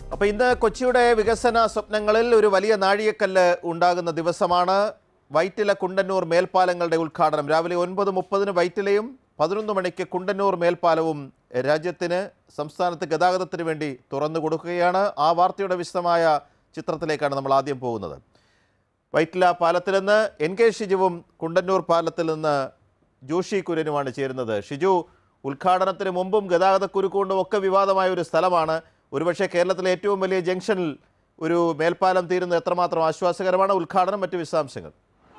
അപ്പൊ ഇന്ന് കൊച്ചിയുടെ വികസന സ്വപ്നങ്ങളിൽ ഒരു വലിയ നാഴികക്കല്ല് ഉണ്ടാകുന്ന ദിവസമാണ് വൈറ്റില കുണ്ടന്നൂർ മേൽപ്പാലങ്ങളുടെ ഉദ്ഘാടനം രാവിലെ ഒൻപത് മുപ്പതിന് വൈറ്റിലയും പതിനൊന്ന് മണിക്ക് കുണ്ടന്നൂർ മേൽപ്പാലവും രാജ്യത്തിന് സംസ്ഥാനത്ത് ഗതാഗതത്തിന് വേണ്ടി തുറന്നു കൊടുക്കുകയാണ് ആ വാർത്തയുടെ വിശദമായ ചിത്രത്തിലേക്കാണ് നമ്മൾ ആദ്യം പോകുന്നത് വൈറ്റില പാലത്തിൽ നിന്ന് എൻ കെ ഷിജുവും കുണ്ടന്നൂർ പാലത്തിൽ നിന്ന് ജോഷി കുര്യനുമാണ് ചേരുന്നത് ഷിജു ഉദ്ഘാടനത്തിന് മുമ്പും ഗതാഗതക്കുരുക്കൊണ്ടും ഒക്കെ വിവാദമായ ഒരു സ്ഥലമാണ് ഒരുപക്ഷെ കേരളത്തിലെ ഏറ്റവും വലിയ ജംഗ്ഷനിൽ ഒരു മേൽപ്പാലം തീരുന്നത് എത്രമാത്രം ആശ്വാസകരമാണ് ഉദ്ഘാടനം മറ്റു വിശദാംശങ്ങൾ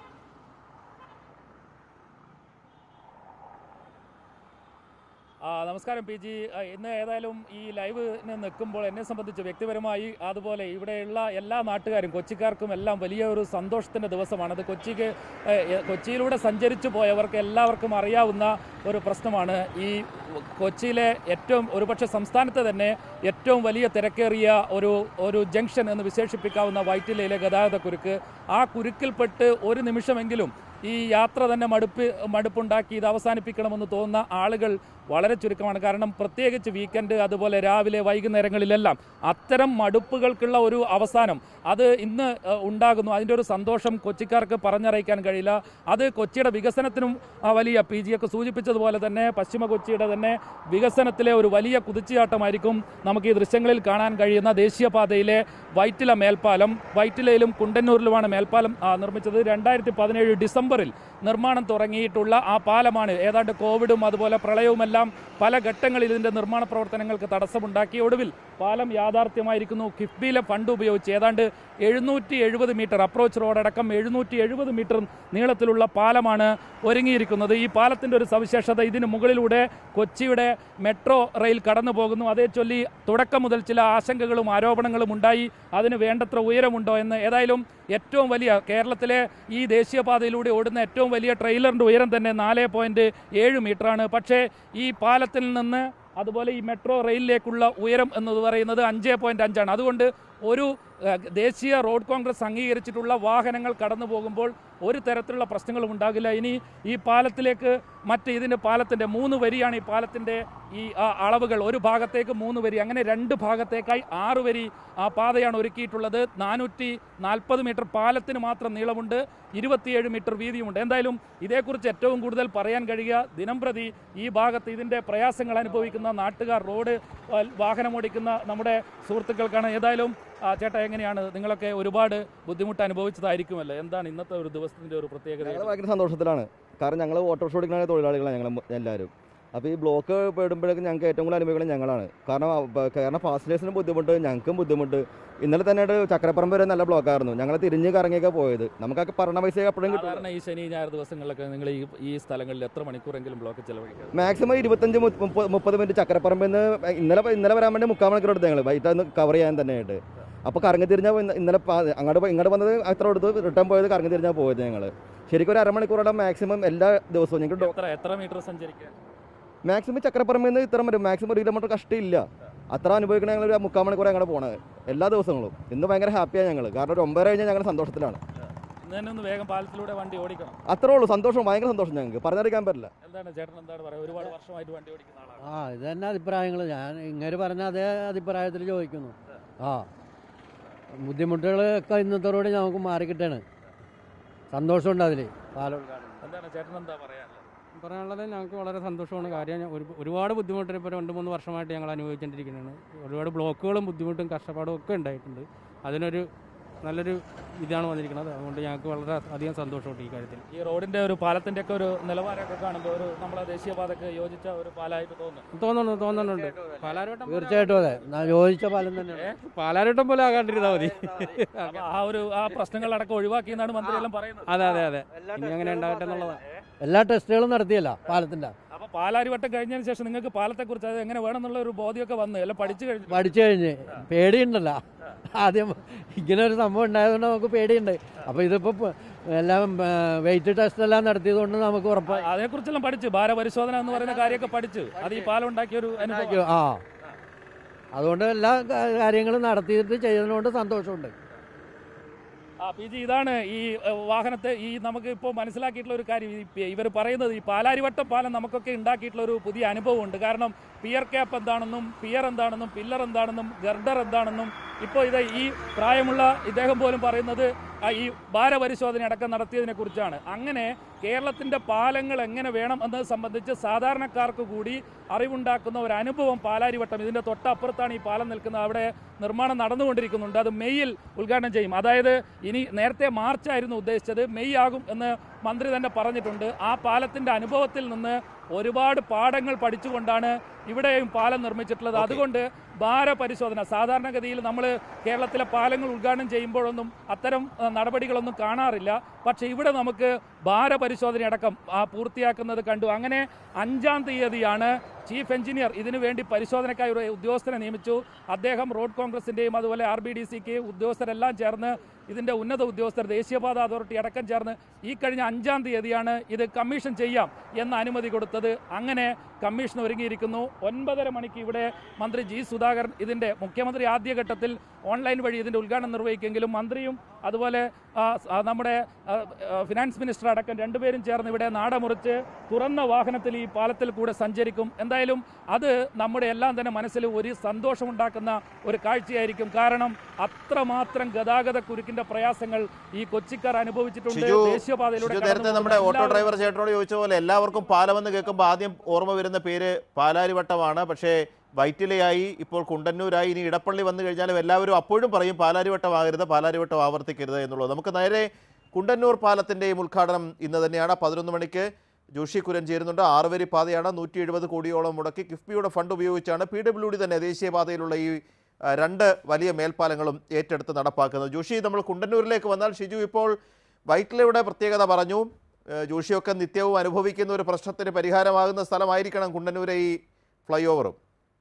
ആ, നമസ്കാരം പി ജി ആ, ഇന്ന് ഏതായാലും ഈ ലൈവിന് നിൽക്കുമ്പോൾ എന്നെ സംബന്ധിച്ച് വ്യക്തിപരമായി അതുപോലെ ഇവിടെയുള്ള എല്ലാ നാട്ടുകാരും കൊച്ചിക്കാർക്കും എല്ലാം വലിയ ഒരു സന്തോഷത്തിൻ്റെ ദിവസമാണ് അത് കൊച്ചിക്ക് ഏ, ഏ, കൊച്ചിയിലൂടെ സഞ്ചരിച്ചു പോയവർക്ക് എല്ലാവർക്കും അറിയാവുന്ന ഒരു പ്രശ്നമാണ് ഈ കൊച്ചിയിലെ ഏറ്റവും ഒരുപക്ഷെ സംസ്ഥാനത്തെ തന്നെ ഏറ്റവും വലിയ തിരക്കേറിയ ഒരു ഒരു ജംഗ്ഷൻ എന്ന് വിശേഷിപ്പിക്കാവുന്ന വൈറ്റിലയിലെ ഗതാഗതക്കുരുക്ക് ആ കുരുക്കിൽപ്പെട്ട് ഒരു നിമിഷമെങ്കിലും ഈ യാത്ര തന്നെ മടുപ്പ് മടുപ്പുണ്ടാക്കി ഇത് അവസാനിപ്പിക്കണമെന്ന് തോന്നുന്ന ആളുകൾ വളരെ ചുരുക്കമാണ് കാരണം പ്രത്യേകിച്ച് വീക്കെൻഡ് അതുപോലെ രാവിലെ വൈകുന്നേരങ്ങളിലെല്ലാം അത്തരം മടുപ്പുകൾക്കുള്ള ഒരു അവസാനം അത് ഇന്ന് ഏഹ്, ഉണ്ടാകുന്നു അതിൻ്റെ ഒരു സന്തോഷം കൊച്ചിക്കാർക്ക് പറഞ്ഞറിയിക്കാൻ കഴിയില്ല അത് കൊച്ചിയുടെ വികസനത്തിനും ആ, വലിയ പി ജിയൊക്കെ സൂചിപ്പിച്ചതുപോലെ തന്നെ പശ്ചിമ കൊച്ചിയുടെ തന്നെ വികസനത്തിലെ ഒരു വലിയ കുതിച്ചുചാട്ടമായിരിക്കും നമുക്ക് ഈ ദൃശ്യങ്ങളിൽ കാണാൻ കഴിയുന്ന ദേശീയപാതയിലെ വൈറ്റില മേൽപ്പാലം വൈറ്റിലയിലും കുണ്ടന്നൂരിലുമാണ് മേൽപ്പാലം ആ, നിർമ്മിച്ചത് രണ്ടായിരത്തി പതിനേഴ് ഡിസംബറിൽ നിർമ്മാണം തുടങ്ങിയിട്ടുള്ള ആ പാലമാണ് ഏതാണ്ട് കോവിഡും അതുപോലെ പ്രളയവുമെല്ലാം പല ഘട്ടങ്ങളിൽ ഇതിൻ്റെ നിർമ്മാണ പ്രവർത്തനങ്ങൾക്ക് തടസ്സമുണ്ടാക്കി ഒടുവിൽ പാലം യാഥാർത്ഥ്യമായിരിക്കുന്നു കിഫ്ബിയിലെ ഫണ്ട് ഉപയോഗിച്ച് ഏതാണ്ട് എഴുന്നൂറ്റി എഴുപത് മീറ്റർ അപ്രോച്ച് റോഡ് അടക്കം എഴുന്നൂറ്റി എഴുപത് മീറ്റർ നീളത്തിലുള്ള പാലമാണ് ഒരുങ്ങിയിരിക്കുന്നത് ഈ പാലത്തിൻ്റെ ഒരു സവിശേഷത ഇതിന് മുകളിലൂടെ കൊച്ചിയുടെ മെട്രോ റെയിൽ കടന്നു പോകുന്നു അതേ ചൊല്ലി തുടക്കം മുതൽ ചില ആശങ്കകളും ആരോപണങ്ങളും ഉണ്ടായി അതിന് വേണ്ടത്ര ഉയരമുണ്ടോ എന്ന് ഏതായാലും ഏറ്റവും വലിയ കേരളത്തിലെ ഈ ദേശീയപാതയിലൂടെ ഓടുന്ന ഏറ്റവും വലിയ ട്രെയിലറിൻ്റെ ഉയരം തന്നെ നാല് പോയിൻറ്റ് ഏഴ് മീറ്ററാണ് പക്ഷേ ഈ പാലത്തിൽ നിന്ന് അതുപോലെ ഈ മെട്രോ റെയിലിലേക്കുള്ള ഉയരം എന്ന് പറയുന്നത് അഞ്ച് പോയിൻറ്റ് അഞ്ചാണ് അതുകൊണ്ട് ഒരു ഏഹ്, ദേശീയ റോഡ് കോൺഗ്രസ് അംഗീകരിച്ചിട്ടുള്ള വാഹനങ്ങൾ കടന്നു പോകുമ്പോൾ ഒരു തരത്തിലുള്ള പ്രശ്നങ്ങളും ഉണ്ടാകില്ല ഇനി ഈ പാലത്തിലേക്ക് മറ്റ് ഇതിൻ്റെ പാലത്തിൻ്റെ മൂന്ന് വരിയാണ് ഈ പാലത്തിൻ്റെ ഈ ആ, അളവുകൾ ഒരു ഭാഗത്തേക്ക് മൂന്ന് വരി അങ്ങനെ രണ്ട് ഭാഗത്തേക്കായി ആറ് വരി ആ പാതയാണ് ഒരുക്കിയിട്ടുള്ളത് നാനൂറ്റി നാൽപ്പത് മീറ്റർ പാലത്തിന് മാത്രം നീളമുണ്ട് ഇരുപത്തിയേഴ് മീറ്റർ വീതിയുമുണ്ട് എന്തായാലും ഇതേക്കുറിച്ച് ഏറ്റവും കൂടുതൽ പറയാൻ കഴിയുക ദിനംപ്രതി ഈ ഭാഗത്ത് ഇതിൻ്റെ പ്രയാസങ്ങൾ അനുഭവിക്കുന്ന നാട്ടുകാർ റോഡ് ആ, വാഹനമോടിക്കുന്ന നമ്മുടെ സുഹൃത്തുക്കൾക്കാണ് ഏതായാലും ആ, ചേട്ടാ എങ്ങനെയാണ് നിങ്ങളൊക്കെ ഒരുപാട് ബുദ്ധിമുട്ട് അനുഭവിച്ചതായിരിക്കുമല്ലോ എന്താണ് ഇന്നത്തെ ഒരു ദിവസത്തിൻ്റെ ഒരു പ്രത്യേകത ഞങ്ങൾ ഭയങ്കര സന്തോഷത്തിലാണ് കാരണം ഞങ്ങൾ ഓട്ടോറിക്ഷ ഓടിക്കുന്ന തൊഴിലാളികളാണ് ഞങ്ങൾ എല്ലാവരും അപ്പോൾ ഈ ബ്ലോക്ക് പെടുമ്പോഴേക്കും ഞങ്ങൾക്ക് ഏറ്റവും കൂടുതൽ അനുഭവിക്കുന്നത് ഞങ്ങളാണ് കാരണം അവ- കാരണം പാസഞ്ചേഴ്സിനും ബുദ്ധിമുട്ട് ഞങ്ങൾക്കും ബുദ്ധിമുട്ട് ഇന്നലെ തന്നെ ഒരു ചക്രപ്പറമ്പ് വരെ നല്ല ബ്ലോക്കായിരുന്നു ഞങ്ങൾ തിരിഞ്ഞ് കറങ്ങിയൊക്കെ പോയത് നമുക്കൊക്കെ പറഞ്ഞ പൈസ എപ്പോഴും കിട്ടും സാധാരണ ഈ ശനി ഞായർ ദിവസങ്ങളിലൊക്കെ നിങ്ങൾ ഈ ഈ സ്ഥലങ്ങളിൽ എത്ര മണിക്കൂറെങ്കിലും ബ്ലോക്ക് ചെലവഴിക്കുക മാക്സിമം ഇരുപത്തഞ്ച് മുപ്പ- മുപ്പത് മുപ്പത് മിനിറ്റ് ചക്രപ്പറമ്പിൽ നിന്ന് ഇന്നലെ ഇന്നലെ വരാൻ വേണ്ടി മുക്കാൽ മണിക്കൂർ എടുത്ത് ഞങ്ങൾ വൈകിട്ട് ഒന്ന് കവർ ചെയ്യാൻ തന്നെയായിട്ട് അപ്പോൾ കറങ്ങി തിരിഞ്ഞാൽ ഇന്നലെ പാ- അങ്ങോട്ട് പോ- ഇങ്ങോട്ട് വന്നത് അത്ര എടുത്ത് റിട്ടേൺ പോയത് കറങ്ങി തിരിഞ്ഞാൽ പോയത് ഞങ്ങൾ ശരിക്കും ഒരു അരമണിക്കൂറോടെ മാക്സിമം എല്ലാ ദിവസവും ഞങ്ങൾക്ക് ഡോ- എത്ര എത്ര മീറ്റർ സഞ്ചരിക്കുക മാക്സിമം ചക്രപ്പറമ്പിൽ നിന്ന് ഇത്ര വരും മാക്സിമം ഒരു കിലോമീറ്റർ കഷ്ടമില്ല അത്ര അനുഭവിക്കണ ഞങ്ങൾ ഒരു മുക്കാൽ മണിക്കൂർ ഞങ്ങൾ പോണത് എല്ലാ ദിവസങ്ങളും ഇന്ന് ഭയങ്കര ഹാപ്പിയാണ് ഞങ്ങൾ കാരണം ഒരു ഒമ്പത് കഴിഞ്ഞാൽ ഞങ്ങൾ സന്തോഷത്തിലാണ് ഇന്ന് തന്നെ ഒന്ന് വേഗം പാലത്തിലൂടെ വണ്ടി ഓടിക്കണം അത്രേ ഉള്ളൂ സന്തോഷം ഭയങ്കര സന്തോഷം ഞങ്ങൾക്ക് പറഞ്ഞറിയിക്കാൻ പറ്റില്ല എന്താണ് ചേട്ടൻ എന്താണ് പറയുക ഒരുപാട് വർഷമായിട്ട് വണ്ടി ഓടിക്കുന്ന ആളാണ് ആ ഇത് തന്നെ അഭിപ്രായങ്ങൾ ഞാൻ ഇങ്ങനെ പറഞ്ഞ അതേ അഭിപ്രായത്തിൽ ചോദിക്കുന്നു ആ ബുദ്ധിമുട്ടുകളൊക്കെ ഇന്നത്തോടുകൂടി നമുക്ക് മാറിക്കിട്ടാണ് സന്തോഷമുണ്ട് അതിൽ പാലം എന്താണ് ചേട്ടൻ എന്താ പറയാനുള്ളത് പറയാനുള്ളത് ഞങ്ങൾക്ക് വളരെ സന്തോഷമാണ് കാര്യം ഞാൻ ഒരു ഒരുപാട് ബുദ്ധിമുട്ട് ഇപ്പോൾ രണ്ട് മൂന്ന് വർഷമായിട്ട് ഞങ്ങൾ അനുഭവിച്ചുകൊണ്ടിരിക്കുന്നതാണ് ഒരുപാട് ബ്ലോക്കുകളും ബുദ്ധിമുട്ടും കഷ്ടപ്പാടും ഒക്കെ ഉണ്ടായിട്ടുണ്ട് അതിനൊരു നല്ലൊരു ഇതാണ് വന്നിരിക്കുന്നത് അതുകൊണ്ട് ഞങ്ങൾക്ക് വളരെ അധികം സന്തോഷമുണ്ട് ഈ കാര്യത്തിൽ ഈ റോഡിന്റെ ഒരു പാലത്തിന്റെ ഒക്കെ ഒരു നിലവാരമൊക്കെ കാണുമ്പോൾ ഒരു നമ്മളെ ദേശീയപാതക്ക് യോജിച്ച ഒരു പാലമായിട്ട് തോന്നുന്നു തോന്നുന്നു തോന്നുന്നുണ്ട് പാലാരോട്ടം പോലെ- തീർച്ചയായിട്ടും അതെ ഞാൻ യോജിച്ച പാലം തന്നെയാണ് പാലാരോട്ടം പോലെ ആകാണ്ടിരുന്നാൽ മതി അപ്പൊ ആ ഒരു ആ പ്രശ്നങ്ങളടക്കം ഒഴിവാക്കി എന്നാണ് മന്ത്രിയെല്ലാം പറയുന്നത് അതെ അതെ അതെ ഇനി അങ്ങനെ ഉണ്ടാകട്ടെ എന്നുള്ളതാണ് എല്ലാ ടെസ്റ്റുകളും നടത്തിയല്ല പാലത്തിൻ്റെ അപ്പൊ പാലാരിവട്ടം കഴിഞ്ഞതിന് ശേഷം നിങ്ങൾക്ക് പാലത്തെ കുറിച്ച് അത് എങ്ങനെ വേണം എന്നുള്ള ഒരു ബോധ്യമൊക്കെ വന്ന് എല്ലാം പഠിച്ചു കഴിഞ്ഞു പഠിച്ചു കഴിഞ്ഞ് പേടിയുണ്ടല്ലോ ആദ്യം ഇങ്ങനെ ഒരു സംഭവം ഉണ്ടായതുകൊണ്ട് നമുക്ക് പേടിയുണ്ട് അപ്പോൾ ഇതിപ്പോൾ എല്ലാം വെയിറ്റ് ടെസ്റ്റ് എല്ലാം നടത്തിയത് കൊണ്ട് നമുക്ക് ഉറപ്പായി അതേക്കുറിച്ചെല്ലാം പഠിച്ചു ഭാരപരിശോധന എന്ന് പറയുന്ന കാര്യമൊക്കെ പഠിച്ചു അത് ഈ പാലം ഉണ്ടാക്കിയ ഒരു അനുഭവം ആ അതുകൊണ്ട് എല്ലാ കാ- കാര്യങ്ങളും നടത്തിയിട്ട് ചെയ്യുന്നതുകൊണ്ട് സന്തോഷമുണ്ട് ആ പി ജി ഇതാണ് ഈ ഏഹ്, വാഹനത്തെ ഈ നമുക്ക് ഇപ്പോൾ മനസ്സിലാക്കിയിട്ടുള്ള ഒരു കാര്യം ഇവർ പറയുന്നത് ഈ പാലാരിവട്ടം പാലം നമുക്കൊക്കെ ഉണ്ടാക്കിയിട്ടുള്ള ഒരു പുതിയ അനുഭവമുണ്ട് കാരണം പിയർ ക്യാപ്പ് എന്താണെന്നും പിയർ എന്താണെന്നും പില്ലർ എന്താണെന്നും ഗർഡർ എന്താണെന്നും ഇപ്പോൾ ഇത് ഈ പ്രായമുള്ള ഇദ്ദേഹം പോലും പറയുന്നത് ആ ഈ ഭാരപരിശോധന അടക്കം നടത്തിയതിനെ കുറിച്ചാണ് അങ്ങനെ കേരളത്തിന്റെ പാലങ്ങൾ എങ്ങനെ വേണം എന്നത് സംബന്ധിച്ച് സാധാരണക്കാർക്ക് കൂടി അറിവുണ്ടാക്കുന്ന ഒരു അനുഭവം പാലാരിവട്ടം ഇതിന്റെ തൊട്ടപ്പുറത്താണ് ഈ പാലം നിൽക്കുന്നത് അവിടെ നിർമ്മാണം നടന്നുകൊണ്ടിരിക്കുന്നുണ്ട് അത് മെയ്യിൽ ഉദ്ഘാടനം ചെയ്യും അതായത് ഇനി നേരത്തെ മാർച്ച് ആയിരുന്നു ഉദ്ദേശിച്ചത് മെയ് ആകും എന്ന് മന്ത്രി തന്നെ പറഞ്ഞിട്ടുണ്ട് ആ പാലത്തിന്റെ അനുഭവത്തിൽ നിന്ന് ഒരുപാട് പാഠങ്ങൾ പഠിച്ചുകൊണ്ടാണ് ഇവിടെയും പാലം നിർമ്മിച്ചിട്ടുള്ളത് അതുകൊണ്ട് ഭാരപരിശോധന സാധാരണഗതിയിൽ നമ്മൾ കേരളത്തിലെ പാലങ്ങൾ ഉദ്ഘാടനം ചെയ്യുമ്പോഴൊന്നും അത്തരം ആ, നടപടികളൊന്നും കാണാറില്ല പക്ഷേ ഇവിടെ നമുക്ക് ഭാരപരിശോധന അടക്കം ആ, പൂർത്തിയാക്കുന്നത് കണ്ടു അങ്ങനെ അഞ്ചാം തീയതിയാണ് ചീഫ് എഞ്ചിനീയർ ഇതിനു വേണ്ടി പരിശോധനയ്ക്കായി ഒരു ഉദ്യോഗസ്ഥനെ നിയമിച്ചു അദ്ദേഹം റോഡ് കോൺഗ്രസിന്റെയും അതുപോലെ ആർ ബി ഡി സിക്ക് ഉദ്യോഗസ്ഥരെല്ലാം ചേർന്ന് ഇതിന്റെ ഉന്നത ഉദ്യോഗസ്ഥർ ദേശീയപാത അതോറിറ്റി അടക്കം ചേർന്ന് ഈ കഴിഞ്ഞ അഞ്ചാം തീയതിയാണ് ഇത് കമ്മീഷൻ ചെയ്യാം എന്ന അനുമതി കൊടുത്തത് അങ്ങനെ കമ്മീഷൻ ഒരുങ്ങിയിരിക്കുന്നു ഒൻപതര മണിക്ക് ഇവിടെ മന്ത്രി ജി സുധാകരൻ ഇതിന്റെ മുഖ്യമന്ത്രി ആദ്യഘട്ടത്തിൽ ഓൺലൈൻ വഴി ഇതിന്റെ ഉദ്ഘാടനം നിർവഹിക്കുമെങ്കിലും മന്ത്രിയും അതുപോലെ ആ, ആ, നമ്മുടെ ആ, ആ, ഫിനാൻസ് മിനിസ്റ്റർ അടക്കം രണ്ടുപേരും ചേർന്ന് ഇവിടെ നാടമുറിച്ച് തുറന്ന വാഹനത്തിൽ ഈ പാലത്തിൽ കൂടെ സഞ്ചരിക്കും എന്തായാലും അത് നമ്മുടെ എല്ലാം തന്നെ മനസ്സിൽ ഒരു സന്തോഷമുണ്ടാക്കുന്ന ഒരു കാഴ്ചയായിരിക്കും കാരണം അത്രമാത്രം ഗതാഗത കുരുക്കിന്റെ പ്രയാസങ്ങൾ ഈ കൊച്ചിക്കാർ അനുഭവിച്ചിട്ടുണ്ട് ഷിജു ദേശീയപാതയിലൂടെ ഷിജു നേരത്തെ കടന്നു നമ്മുടെ പോകുന്ന ഓട്ടോ എല്ലാവരും- ഡ്രൈവർ ചേട്ടനോട് ചോദിച്ച പോലെ എല്ലാവർക്കും പാലമെന്ന് കേൾക്കുമ്പോൾ ആദ്യം ഓർമ്മ വരുന്ന പേര് പാലാരിവട്ടമാണ് പക്ഷേ വൈറ്റിലയായി ഇപ്പോൾ കുണ്ടന്നൂരായി ഇനി ഇടപ്പള്ളി വന്നു കഴിഞ്ഞാലും എല്ലാവരും അപ്പോഴും പറയും പാലാരിവട്ടം ആകരുത് പാലാരിവട്ടം ആവർത്തിക്കരുത് എന്നുള്ളത് നമുക്ക് നേരെ കുണ്ടന്നൂർ പാലത്തിൻ്റെയും ഉദ്ഘാടനം ഇന്ന് തന്നെയാണ് പതിനൊന്ന് മണിക്ക് ജോഷി കുരൻ ചേരുന്നുണ്ട് ആറുവരി പാതയാണ് നൂറ്റി എഴുപത് കോടിയോളം മുടക്കി കിഫ്ബിയുടെ ഫണ്ട് ഉപയോഗിച്ചാണ് പി ഡബ്ല്യു ഡി തന്നെ ദേശീയപാതയിലുള്ള ഈ ആ, രണ്ട് വലിയ മേൽപ്പാലങ്ങളും ഏറ്റെടുത്ത് നടപ്പാക്കുന്നത് ജോഷി നമ്മൾ കുണ്ടന്നൂരിലേക്ക് വന്നാൽ ഷിജു ഇപ്പോൾ വൈറ്റിലയുടെ പ്രത്യേകത പറഞ്ഞു ഏഹ് ജോഷിയൊക്കെ നിത്യവും അനുഭവിക്കുന്ന ഒരു പ്രശ്നത്തിന് പരിഹാരമാകുന്ന സ്ഥലമായിരിക്കണം കുണ്ടന്നൂരെ ഈ ഫ്ലൈ ഓവറും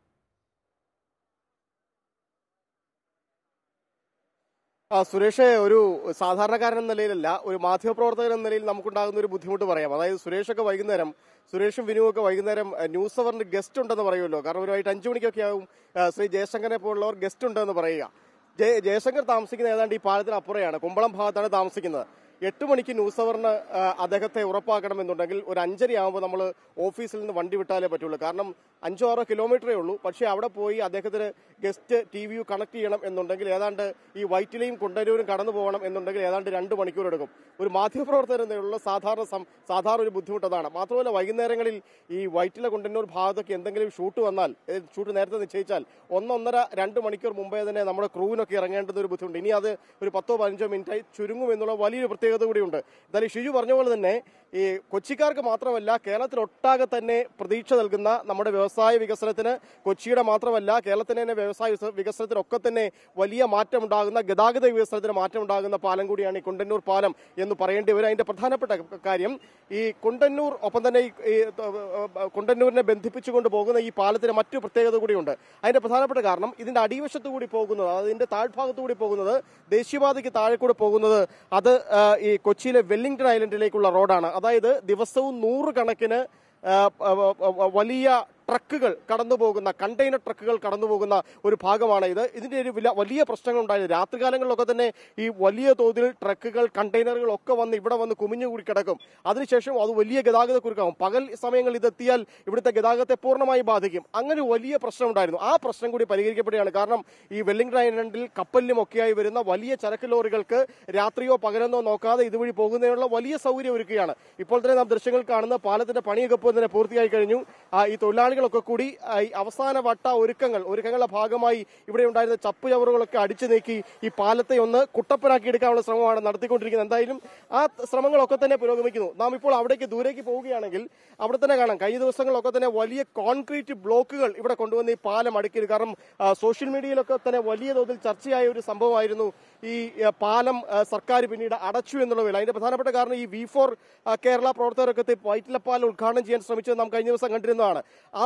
ആ സുരേഷ് ഒരു സാധാരണക്കാരൻ എന്ന നിലയിലല്ല ഒരു മാധ്യമപ്രവർത്തകൻ എന്ന നിലയിൽ നമുക്കുണ്ടാകുന്ന ഒരു ബുദ്ധിമുട്ട് പറയാം അതായത് സുരേഷൊക്കെ വൈകുന്നേരം സുരേഷും വിനുവും ഒക്കെ വൈകുന്നേരം അഹ്, ന്യൂസ് അവറിന് ഗസ്റ്റ് ഉണ്ടെന്ന് പറയുമല്ലോ കാരണം ഒരു വൈകിട്ട് അഞ്ചു മണിക്കൊക്കെ ആവും അഹ്, ശ്രീ ജയശങ്കറിനെ പോലുള്ളവർ ഗസ്റ്റ് ഉണ്ടെന്ന് പറയുക ജയ ജയശങ്കർ താമസിക്കുന്ന ഏതാണ്ട് ഈ പാലത്തിന് അപ്പുറയാണ് കുമ്പളം ഭാഗത്താണ് താമസിക്കുന്നത് എട്ട് മണിക്ക് ന്യൂസ് അവറിന് ആ, അദ്ദേഹത്തെ ഉറപ്പാക്കണമെന്നുണ്ടെങ്കിൽ ഒരു അഞ്ചര ആകുമ്പോൾ നമ്മൾ ഓഫീസിൽ നിന്ന് വണ്ടി വിട്ടാലേ പറ്റുള്ളൂ കാരണം അഞ്ചോ ആറോ കിലോമീറ്ററേ ഉള്ളൂ പക്ഷേ അവിടെ പോയി അദ്ദേഹത്തിന് ഗസ്റ്റ് ടി വി കണക്ട് ചെയ്യണം എന്നുണ്ടെങ്കിൽ ഏതാണ്ട് ഈ വൈറ്റിലയും കുണ്ടന്നൂരും കടന്നു പോകണം എന്നുണ്ടെങ്കിൽ ഏതാണ്ട് രണ്ട് മണിക്കൂർ എടുക്കും ഒരു മാധ്യമപ്രവർത്തകർ എന്നുള്ള സാധാരണ സം- സാധാരണ ഒരു ബുദ്ധിമുട്ട് അതാണ് മാത്രമല്ല വൈകുന്നേരങ്ങളിൽ ഈ വൈറ്റില കുണ്ടന്നൂർ ഭാഗത്തൊക്കെ എന്തെങ്കിലും ഷൂട്ട് വന്നാൽ ഏ, ഷൂട്ട് നേരത്തെ നിശ്ചയിച്ചാൽ ഒന്നൊന്നര രണ്ട് മണിക്കൂർ മുമ്പേ തന്നെ നമ്മുടെ ക്രൂവിനൊക്കെ ഇറങ്ങേണ്ടുന്ന ഒരു ബുദ്ധിമുട്ട് ഇനി അത് ഒരു പത്തോ പതിനഞ്ചോ മിനിറ്റായി ചുരുങ്ങും എന്നുള്ള വലിയൊരു പ്രത്യേകത കൂടിയുണ്ട് എന്തായാലും ഷിജു പറഞ്ഞ പോലെ തന്നെ ഈ കൊച്ചിക്കാർക്ക് മാത്രമല്ല കേരളത്തിലൊട്ടാകെ തന്നെ പ്രതീക്ഷ നൽകുന്ന നമ്മുടെ വ്യവസായ വികസനത്തിന് കൊച്ചിയുടെ മാത്രമല്ല കേരളത്തിന് തന്നെ വ്യവസായ വികസ- വികസനത്തിനൊക്കെ തന്നെ വലിയ മാറ്റമുണ്ടാകുന്ന ഗതാഗത വികസനത്തിന് മാറ്റമുണ്ടാകുന്ന പാലം കൂടിയാണ് ഈ കുണ്ടന്നൂർ പാലം എന്ന് പറയേണ്ടി വരും അതിന്റെ പ്രധാനപ്പെട്ട കാര്യം ഈ കുണ്ടന്നൂർ ഒപ്പം തന്നെ ഈ ഈ, ഏഹ്, കുണ്ടന്നൂരിനെ ബന്ധിപ്പിച്ചുകൊണ്ട് പോകുന്ന ഈ പാലത്തിന് മറ്റു പ്രത്യേകത കൂടിയുണ്ട് അതിന്റെ പ്രധാനപ്പെട്ട കാരണം ഇതിന്റെ അടിവശത്തു കൂടി പോകുന്നത് അതിന്റെ താഴ്ഭാഗത്തു കൂടി പോകുന്നത് ദേശീയപാതയ്ക്ക് താഴെ കൂടി പോകുന്നത് അത് ആ, ഈ കൊച്ചിയിലെ വെല്ലിംഗ്ടൺ ഐലൻഡിലേക്കുള്ള റോഡാണ് അതായത് ദിവസവും നൂറുകണക്കിന് ആ, ആ, ആ, വലിയ ട്രക്കുകൾ കടന്നു പോകുന്ന കണ്ടെയ്നർ ട്രക്കുകൾ കടന്നു പോകുന്ന ഒരു ഭാഗമാണ് ഇത് ഇതിന്റെ ഒരു വില- വലിയ പ്രശ്നങ്ങൾ ഉണ്ടായത് രാത്രികാലങ്ങളിലൊക്കെ തന്നെ ഈ വലിയ തോതിൽ ട്രക്കുകൾ കണ്ടെയ്നറുകൾ ഒക്കെ വന്ന് ഇവിടെ വന്ന് കുമിഞ്ഞുകൂടി കിടക്കും അതിനുശേഷം അത് വലിയ ഗതാഗത കുരുക്കാവും പകൽ സമയങ്ങളിൽ ഇതെത്തിയാൽ ഇവിടുത്തെ ഗതാഗതത്തെ പൂർണ്ണമായി ബാധിക്കും അങ്ങനെ ഒരു വലിയ പ്രശ്നം ഉണ്ടായിരുന്നു ആ പ്രശ്നം കൂടി പരിഹരിക്കപ്പെടുകയാണ് കാരണം ഈ വെല്ലിംഗ്ടൺ ഐലൻഡിൽ കപ്പലിലും ഒക്കെയായി വരുന്ന വലിയ ചരക്ക് ലോറികൾക്ക് രാത്രിയോ പകലെന്നോ നോക്കാതെ ഇതുവഴി പോകുന്നതിനുള്ള വലിയ സൗകര്യം ഒരുക്കുകയാണ് ഇപ്പോൾ തന്നെ നാം ദൃശ്യങ്ങൾ കാണുന്ന പാലത്തിന്റെ പണിയൊക്കെ ഇപ്പോൾ തന്നെ പൂർത്തിയായി കഴിഞ്ഞു ആ, ഈ തൊഴിലാളികളൊക്കെ കൂടി ആ, ഈ അവസാന വട്ട ഒരുക്കങ്ങൾ ഒരുക്കങ്ങളുടെ ഭാഗമായി ഇവിടെ ഉണ്ടായിരുന്ന ചപ്പ് ചവറുകളൊക്കെ അടിച്ചു നീക്കി ഈ പാലത്തെ ഒന്ന് കുട്ടപ്പനാക്കി എടുക്കാനുള്ള ശ്രമമാണ് നടത്തിക്കൊണ്ടിരിക്കുന്നത് എന്തായാലും ആ ശ്രമങ്ങളൊക്കെ തന്നെ പുരോഗമിക്കുന്നു നാം ഇപ്പോൾ അവിടേക്ക് ദൂരേക്ക് പോവുകയാണെങ്കിൽ അവിടെ തന്നെ കാണാം കഴിഞ്ഞ ദിവസങ്ങളിലൊക്കെ തന്നെ വലിയ കോൺക്രീറ്റ് ബ്ലോക്കുകൾ ഇവിടെ കൊണ്ടുവന്ന് ഈ പാലം അടുക്കിയത് കാരണം ആ, സോഷ്യൽ മീഡിയയിലൊക്കെ തന്നെ വലിയ തോതിൽ ചർച്ചയായ ഒരു സംഭവമായിരുന്നു ഈ ആ, പാലം ആ, സർക്കാർ പിന്നീട് അടച്ചു എന്നുള്ള വേള അതിന്റെ പ്രധാനപ്പെട്ട കാരണം ഈ വി ഫോർ കേരള പ്രവർത്തകരൊക്കെ എത്തി വൈറ്റിലപ്പാലം ഉദ്ഘാടനം ചെയ്യാൻ ശ്രമിച്ചത് നാം കഴിഞ്ഞ ദിവസം കണ്ടിരുന്നതാണ് ആ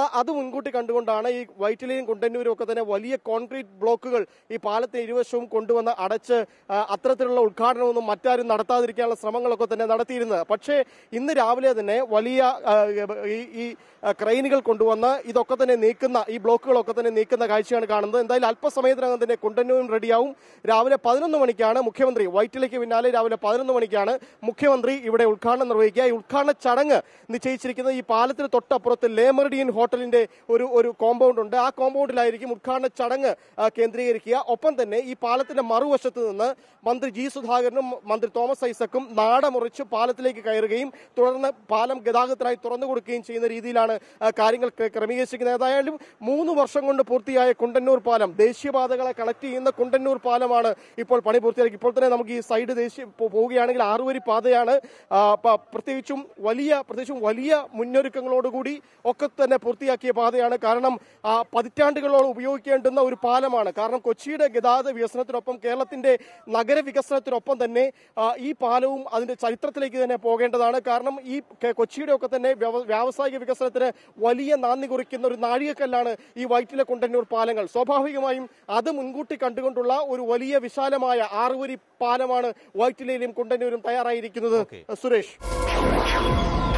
ആ അത് മുൻകൂട്ടി കണ്ടുകൊണ്ടാണ് ഈ വൈറ്റിലെയും കുണ്ടന്നൂരും ഒക്കെ തന്നെ വലിയ കോൺക്രീറ്റ് ബ്ലോക്കുകൾ ഈ പാലത്തിന് ഇരുവശവും കൊണ്ടുവന്ന് അടച്ച് ആ, അത്തരത്തിലുള്ള ഉദ്ഘാടനമൊന്നും മറ്റാരും നടത്താതിരിക്കാനുള്ള ശ്രമങ്ങളൊക്കെ തന്നെ നടത്തിയിരുന്നത് പക്ഷേ ഇന്ന് രാവിലെ തന്നെ വലിയ ആ, ഈ ഈ ആ, ക്രെയിനുകൾ കൊണ്ടുവന്ന് ഇതൊക്കെ തന്നെ നീക്കുന്ന ഈ ബ്ലോക്കുകളൊക്കെ തന്നെ നീക്കുന്ന കാഴ്ചയാണ് കാണുന്നത് എന്തായാലും അല്പസമയത്തിനകം തന്നെ കുണ്ടന്നൂരും റെഡിയാവും രാവിലെ പതിനൊന്ന് മണിക്കാണ് മുഖ്യമന്ത്രി വൈറ്റിലേക്ക് പിന്നാലെ രാവിലെ പതിനൊന്ന് മണിക്കാണ് മുഖ്യമന്ത്രി ഇവിടെ ഉദ്ഘാടനം നിർവഹിക്കുക ഈ ഉദ്ഘാടന ചടങ്ങ് നിശ്ചയിച്ചിരിക്കുന്നത് ഈ പാലത്തിന് തൊട്ടപ്പുറത്ത് ലേമർഡിയൻ ഹോട്ടലിന്റെ ഒരു ഒരു കോമ്പൗണ്ട് ഉണ്ട് ആ കോമ്പൗണ്ടിലായിരിക്കും ഉദ്ഘാടന ചടങ്ങ് ആ, കേന്ദ്രീകരിക്കുക ഒപ്പം തന്നെ ഈ പാലത്തിന്റെ മറുവശത്ത് നിന്ന് മന്ത്രി ജി സുധാകരനും മന്ത്രി തോമസ് ഐസക്കും നാട മുറിച്ച് പാലത്തിലേക്ക് കയറുകയും തുടർന്ന് പാലം ഗതാഗതത്തിനായി തുറന്നു കൊടുക്കുകയും ചെയ്യുന്ന രീതിയിലാണ് ആ, കാര്യങ്ങൾ ക്ര- ക്രമീകരിച്ചിരിക്കുന്നത് ഏതായാലും മൂന്ന് വർഷം കൊണ്ട് പൂർത്തിയായ കുണ്ടന്നൂർ പാലം ദേശീയപാതകളെ കണക്ട് ചെയ്യുന്ന കുണ്ടന്നൂർ പാലമാണ് ഇപ്പോൾ പണി പൂർത്തിയാക്കി ഇപ്പോൾ തന്നെ നമുക്ക് ഈ സൈഡ് ദേശീയ പോ- പോവുകയാണെങ്കിൽ ആറുവരി പാതയാണ് ആ, പ- പ്രത്യേകിച്ചും വലിയ പ്രത്യേകിച്ചും വലിയ മുന്നൊരുക്കങ്ങളോടുകൂടി ഒക്കെ തന്നെ പൂർത്തിയാക്കിയ പാതയാണ് കാരണം ആ, പതിറ്റാണ്ടുകളോളം ഉപയോഗിക്കേണ്ടുന്ന ഒരു പാലമാണ് കാരണം കൊച്ചിയുടെ ഗതാഗത വികസനത്തിനൊപ്പം കേരളത്തിന്റെ നഗരവികസനത്തിനൊപ്പം തന്നെ ആ, ഈ പാലവും അതിന്റെ ചരിത്രത്തിലേക്ക് തന്നെ പോകേണ്ടതാണ് കാരണം ഈ കെ- കൊച്ചിയുടെ ഒക്കെ തന്നെ വ്യവ- വ്യാവസായിക വികസനത്തിന് വലിയ നാന്ദി കുറിക്കുന്ന ഒരു നാഴികക്കല്ലാണ് ഈ വൈറ്റിലെ കുണ്ടന്നൂർ പാലങ്ങൾ സ്വാഭാവികമായും അത് മുൻകൂട്ടി കണ്ടുകൊണ്ടുള്ള ഒരു വലിയ വിശാലമായ ആറുവരി പാലമാണ് വൈറ്റിലയിലും കുണ്ടന്നൂരും തയ്യാറായിരിക്കുന്നത് ഓക്കേ. സുരേഷ്